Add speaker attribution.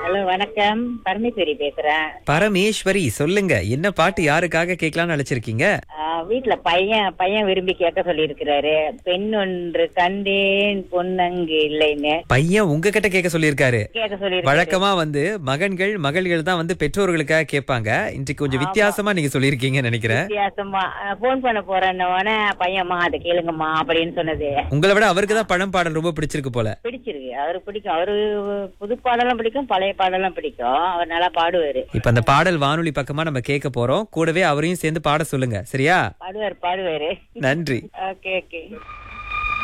Speaker 1: hello வணக்கம் பரமேஸ்வரி பேசுறேன்
Speaker 2: பரமேஸ்வரி சொல்லுங்க என்ன பாட்டு யாருக்காக கேட்கலாம்னு அழைச்சிருக்கீங்க
Speaker 1: ஆ, வீட்ல பையன் பையன் விரும்பி கேட்க சொல்லி இருக்கிறாரு பெண் ஒன்று கண்டேன் பொன்னங்கு இல்லைன்னு
Speaker 2: பையன் உங்ககிட்ட கேட்க சொல்லியிருக்காரு
Speaker 1: கேட்க சொல்லி
Speaker 2: வழக்கமா வந்து மகன்கள் மகள்கள் தான் வந்து பெற்றோர்களுக்காக கேட்பாங்க இன்றைக்கு கொஞ்சம் வித்தியாசமா நீங்க சொல்லியிருக்கீங்கன்னு நினைக்கிறேன்
Speaker 1: வித்தியாசமா போன் பண்ண போறேன்னவன பையன்மா அதை கேளுங்கம்மா அப்படின்னு சொன்னது
Speaker 2: உங்களை விட அவருக்கு தான் படம் பாடல் ரொம்ப பிடிச்சிருக்கு போல
Speaker 1: பிடிச்சிருக்கு அவருக்கு பிடிக்கும் அவரு புது பாடலும் பிடிக்கும் பழைய பாடலும் பிடிக்கும் அவர் நல்லா பாடுவாரு
Speaker 2: இப்ப அந்த பாடல் வானொலி பக்கமா நம்ம கேட்க போறோம் கூடவே அவரையும் சேர்ந்து பாட சொல்லுங்க சரியா
Speaker 1: பாடுவார் பாடுவாரு
Speaker 2: நன்றி
Speaker 1: ஓகே ஓகே